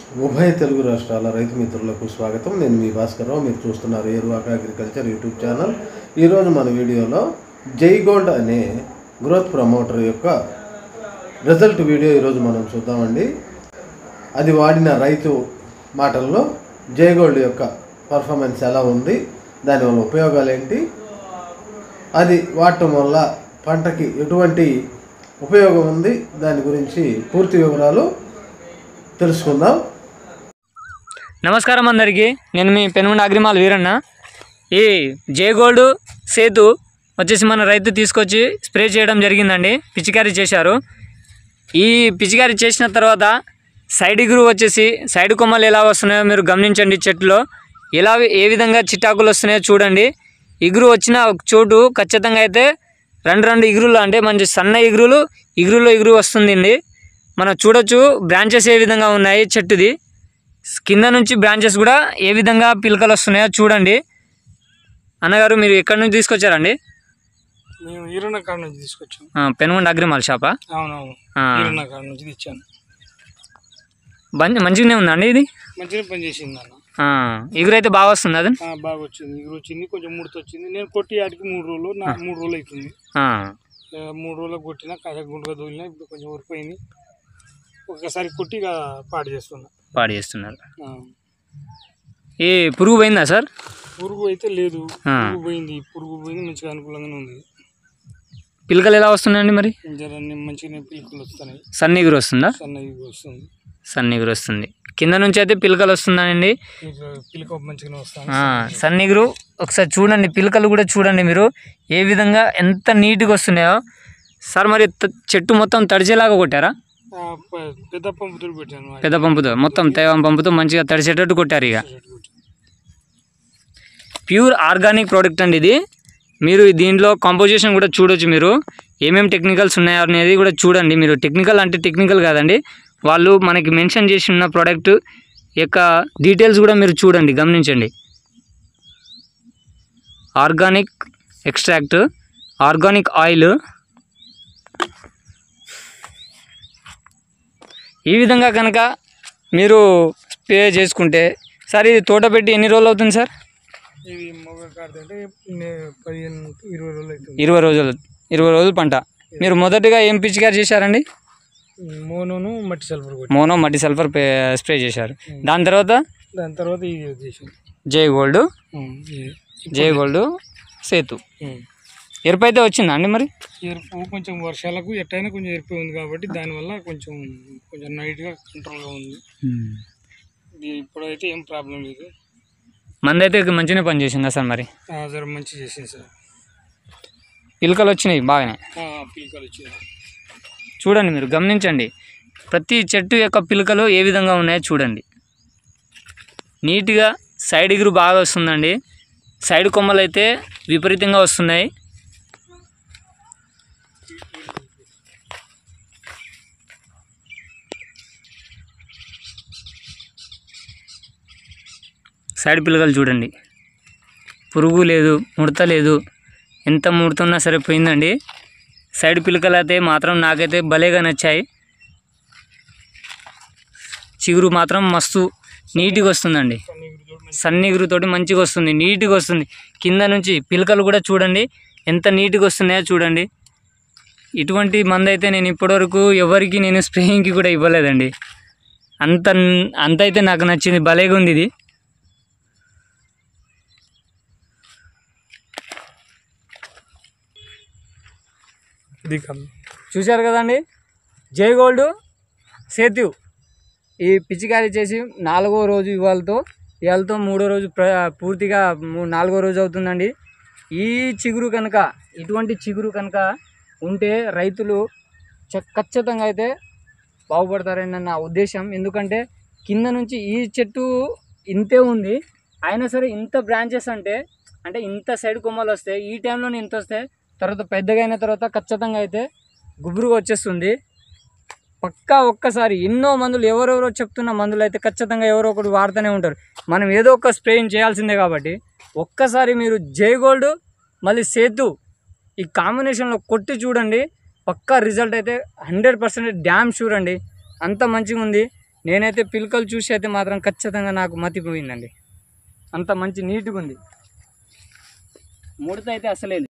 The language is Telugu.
ఉభయ తెలుగు రాష్ట్రాల రైతు మిత్రులకు స్వాగతం నేను మీ భాస్కర్రావు మీరు చూస్తున్నారు ఏరువాక అగ్రికల్చర్ యూట్యూబ్ ఛానల్ ఈరోజు మన వీడియోలో జై గోల్డ్ అనే గ్రోత్ ప్రమోటర్ యొక్క రిజల్ట్ వీడియో ఈరోజు మనం చూద్దామండి అది వాడిన రైతు మాటల్లో జై గోల్డ్ యొక్క పర్ఫార్మెన్స్ ఎలా ఉంది దానివల్ల ఉపయోగాలు ఏంటి అది వాడటం వల్ల పంటకి ఎటువంటి ఉపయోగం ఉంది దాని గురించి పూర్తి వివరాలు తెలుసుకుందాం నమస్కారం అందరికీ నేను మీ పెనుమండ అగ్రిమాల్ వీరన్న ఈ జే గోల్డ్ సేతు వచ్చేసి మన రైతు తీసుకొచ్చి స్ప్రే చేయడం జరిగిందండి పిచికారీ చేశారు ఈ పిచికారీ చేసిన తర్వాత సైడ్ ఇగురు వచ్చేసి సైడ్ కొమ్మలు ఎలా వస్తున్నాయో మీరు గమనించండి చెట్టులో ఎలా ఏ విధంగా చిట్టాకులు వస్తున్నాయో చూడండి ఇగురు వచ్చిన ఒక చోటు ఖచ్చితంగా అయితే రెండు రెండు ఇగురులు అంటే మంచి సన్న ఇగురులు ఇగురులో ఇగురు వస్తుందండి మనం చూడొచ్చు బ్రాంచెస్ ఏ విధంగా ఉన్నాయి చెట్టుది కింద నుంచి బ్రాంచెస్ కూడా ఏ విధంగా పిలకలు వస్తున్నాయో చూడండి అన్నగారు మీరు ఎక్కడి నుంచి తీసుకొచ్చారండి మేము ఈరన్న కాడ నుంచి తీసుకొచ్చాం ఆ, పెనుగొండ అగ్రిమాల్ షాపా అవునవును ఆ, ఈరన్న కాడ నుంచి తెచ్చాను బండి మంచిగానే ఉందండి ఇది మంచిగా పని చేసింది అన్న ఆ, ఎగురైతే బాగా వస్తుంది అది ఆ, బాగా వచ్చింది ఇగురు వచ్చింది కొంచెం ముడత వచ్చింది నేను కొట్టి ఆడికి మూడు రోజులు నా మూడు రోజులు అవుతుంది ఆ, ఆ, మూడు రోజులకు కొట్టినా కాస్త గుండుగా దూలినా ఇప్పుడు కొంచెం ఊరిపోయింది ఒకసారి కొట్టి ఇక పాడు చేస్తున్నా పాడు చేస్తున్నారు ఆ. ఈ పురుగు పోయిందా సార్ పురుగు అయితే లేదు ఆ. పురుగు పోయింది పురుగు పోయింది మంచిగా అనుకూలంగానే ఉంది పిలకలు ఎలా వస్తున్నాయండి మరి జర మంచిగానే పిలుకలు వస్తున్నాయి సన్న ఎగురు వస్తుందా సన్న ఇగురు వస్తుంది సన్న ఎగురు వస్తుంది కింద నుంచి అయితే పిలకలు వస్తుందండి ఇక పిలుక మంచిగానే వస్తాను ఆ, సన్న ఎగురు ఒకసారి చూడండి పిలకలు కూడా చూడండి మీరు ఏ విధంగా ఎంత నీట్గా వస్తున్నాయో సార్ మరి త- చెట్టు మొత్తం తడిచేలాగా కొట్టారా ఆ, ప- పెద్ద పంపుతులు పెట్టాను పెద్ద పంపుతో మొత్తం తేవం పంపుతో మంచిగా తడిచేటట్టు కొట్టారు ఇక ప్యూర్ ఆర్గానిక్ ప్రోడక్ట్ అండి ఇది మీరు దీంట్లో కాంపోజిషన్ కూడా చూడొచ్చు మీరు ఏమేమి టెక్నికల్స్ ఉన్నాయో అనేది కూడా చూడండి మీరు టెక్నికల్ అంటే టెక్నికల్ కాదండి వాళ్ళు మనకి మెన్షన్ చేసి ఉన్న ప్రోడక్ట్ యొక్క డీటెయిల్స్ కూడా మీరు చూడండి గమనించండి ఆర్గానిక్ ఎక్స్ట్రాక్ట్ ఆర్గానిక్ ఆయిల్ ఈ విధంగా కనుక మీరు స్ప్రే చేసుకుంటే సార్ ఇది తోట పెట్టి ఎన్ని రోజులు అవుతుంది సార్ ఇది మొగ కార్డ్ అంటే నే- పదిహేను ఇరవై రోజులు అవుతుంది ఇరవై రోజులు ఇరవై రోజులు పంట మీరు మొదటగా ఏం పిచికారి చేశారండి మోనోను మట్టి సల్ఫర్ కొట్టి మోనో మట్టి సల్ఫర్ పే- స్ప్రే చేశారు దాని తర్వాత దాని తర్వాత ఇది చేసాం జై గోల్డ్ ఉమ్, ఇది. జై గోల్డ్ సేతు ఉమ్. ఎరుపు అయితే వచ్చిందా అండి మరి ఎరుపు కొంచెం వర్షాలకు ఎట్టయినా కొంచెం ఎరుపు ఉంది కాబట్టి దానివల్ల కొంచెం కొంచెం నైట్గా కంట్రోల్గా ఉంది ఇది ఇప్పుడైతే ఏం ప్రాబ్లం లేదు మంది అయితే మంచిగానే పని చేసిందా సార్ మరి ఆ, జర మంచి చేసింది సార్ పిలకలు వచ్చినాయి బాగానే ఆ, పిలకలు వచ్చింది చూడండి మీరు గమనించండి ప్రతి చెట్టు యొక్క పిలకలు ఏ విధంగా ఉన్నాయో చూడండి నీట్గా సైడ్ ఎగురు బాగా వస్తుందండి సైడ్ కొమ్మలు అయితే విపరీతంగా వస్తున్నాయి సైడ్ పిలకలు చూడండి పురుగు లేదు ముడత లేదు ఎంత ముడుతున్నా సరే పోయిందండి సైడ్ పిలకలు అయితే మాత్రం నాకైతే భలేగా నచ్చాయి చిగురు మాత్రం మస్తు నీట్గా వస్తుందండి సన్నిగురుతోటి మంచిగా వస్తుంది నీట్గా వస్తుంది కింద నుంచి పిలకలు కూడా చూడండి ఎంత నీట్గా వస్తున్నాయో చూడండి ఇటువంటి మందు అయితే నేను ఇప్పటివరకు ఎవరికి నేను స్ప్రేయింగ్కి కూడా ఇవ్వలేదండి అంత అంత అయితే నాకు నచ్చింది భలేగా ఉంది ఇది ఇది కమ్ చూశారు కదండి జై గోల్డ్ సేతు ఈ పిచికారీ చేసి నాలుగో రోజు ఇవాళతో ఇవాళతో మూడో రోజు ప్ర పూర్తిగా మూ- నాలుగో రోజు అవుతుందండి ఈ చిగురు కనుక ఇటువంటి చిగురు కనుక ఉంటే రైతులు చ- ఖచ్చితంగా అయితే బాగుపడతారని నా ఉద్దేశం ఎందుకంటే కింద నుంచి ఈ చెట్టు ఇంతే ఉంది అయినా సరే ఇంత బ్రాంచెస్ అంటే అంటే ఇంత సైడ్ కొమ్మలు వస్తాయి ఈ టైంలోనే ఇంత వస్తాయి తర్వాత పెద్దగా అయిన తర్వాత ఖచ్చితంగా అయితే గుబురుగా వచ్చేస్తుంది పక్కా ఒక్కసారి ఎన్నో మందులు ఎవరెవరో చెప్తున్న మందులు అయితే ఖచ్చితంగా ఎవరో ఒకటి వాడుతూనే ఉంటారు మనం ఏదో ఒక స్ప్రేయింగ్ చేయాల్సిందే కాబట్టి ఒక్కసారి మీరు జై గోల్డ్ మళ్ళీ సేతు ఈ కాంబినేషన్లో కొట్టి చూడండి పక్కా రిజల్ట్ అయితే హండ్రెడ్ పర్సెంట్ డ్యామ్ షూర్ అండి అంత మంచిగా ఉంది నేనైతే పిలకలు చూసి అయితే మాత్రం ఖచ్చితంగా నాకు మతిపోయిందండి అంత మంచి నీట్గా ఉంది ముడత అయితే అసలే లేదు